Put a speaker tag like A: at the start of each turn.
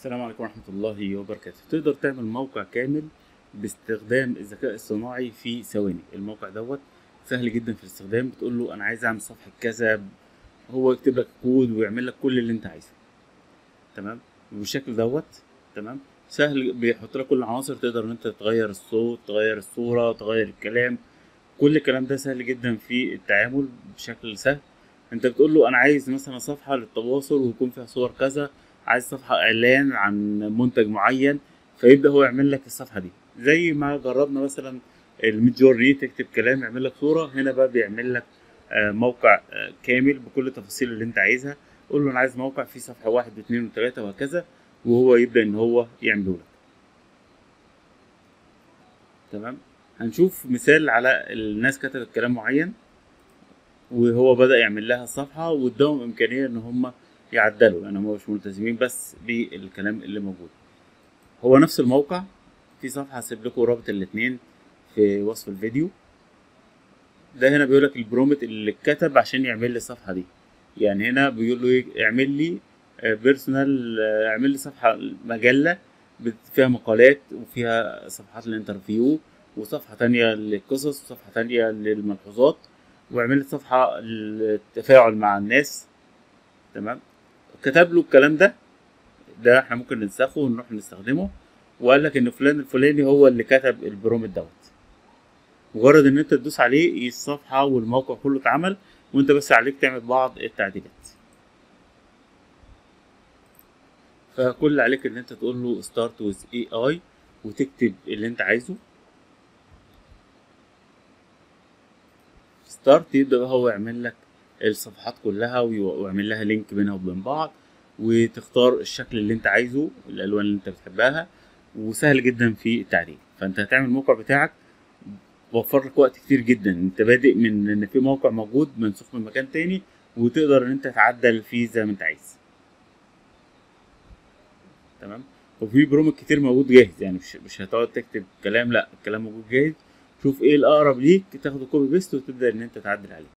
A: السلام عليكم ورحمة الله وبركاته تقدر تعمل موقع كامل باستخدام الذكاء الصناعي في ثواني الموقع دوت سهل جدا في الاستخدام بتقول له انا عايز اعمل صفحة كذا هو يكتب لك كود ويعمل لك كل اللي انت عايزه تمام بالشكل دوت تمام سهل بيحط لك كل العناصر تقدر ان انت تغير الصوت تغير الصورة تغير الكلام كل الكلام ده سهل جدا في التعامل بشكل سهل انت بتقول له انا عايز مثلا صفحة للتواصل ويكون فيها صور كذا عايز صفحة اعلان عن منتج معين فيبدأ هو يعمل لك الصفحة دي زي ما جربنا مثلا الميدجورني تكتب كلام يعمل لك صورة هنا بقى بيعمل لك آه، موقع آه، كامل بكل التفاصيل اللي انت عايزها قول له انا عايز موقع فيه صفحة واحد واثنين وثلاثة وهكذا وهو يبدأ ان هو يعمله لك تمام هنشوف مثال على الناس كتبت كلام معين وهو بدأ يعمل لها الصفحة واداهم إمكانية إن هم يعدلوا يعني هم مش ملتزمين بس بالكلام اللي موجود هو نفس الموقع في صفحة هسيب لكم رابط الاتنين في وصف الفيديو ده هنا بيقول لك البرومت اللي اتكتب عشان يعمل لي الصفحة دي يعني هنا بيقول له إيه؟ اعمل لي بيرسونال اعمل لي صفحة مجلة بت- فيها مقالات وفيها صفحات الانترفيو وصفحة تانية للقصص وصفحة تانية للملحوظات واعمل لي صفحة للتفاعل مع الناس تمام كتب له الكلام ده ده احنا ممكن ننسخه ونروح نستخدمه وقال لك ان فلان الفلاني هو اللي كتب البرومت دوت مجرد ان انت تدوس عليه الصفحة والموقع كله اتعمل وانت بس عليك تعمل بعض التعديلات فكل اللي عليك ان انت تقول له ستارت ويز اي اي وتكتب اللي انت عايزه ستارت يبدأ بقى هو يعمل لك الصفحات كلها وي- ويعمل لها لينك بينها وبين بعض وتختار الشكل اللي انت عايزه الالوان اللي انت بتحبها وسهل جدا في التعديل فانت هتعمل الموقع بتاعك وفر لك وقت كتير جدا انت بادئ من ان في موقع موجود منسوخ من مكان تاني وتقدر ان انت تعدل فيه زي ما انت عايز تمام وفي برومت كتير موجود جاهز يعني مش مش هتقعد تكتب كلام لا الكلام موجود جاهز شوف ايه الاقرب ليك تاخده كوبي بيست وتبدا ان انت تعدل عليه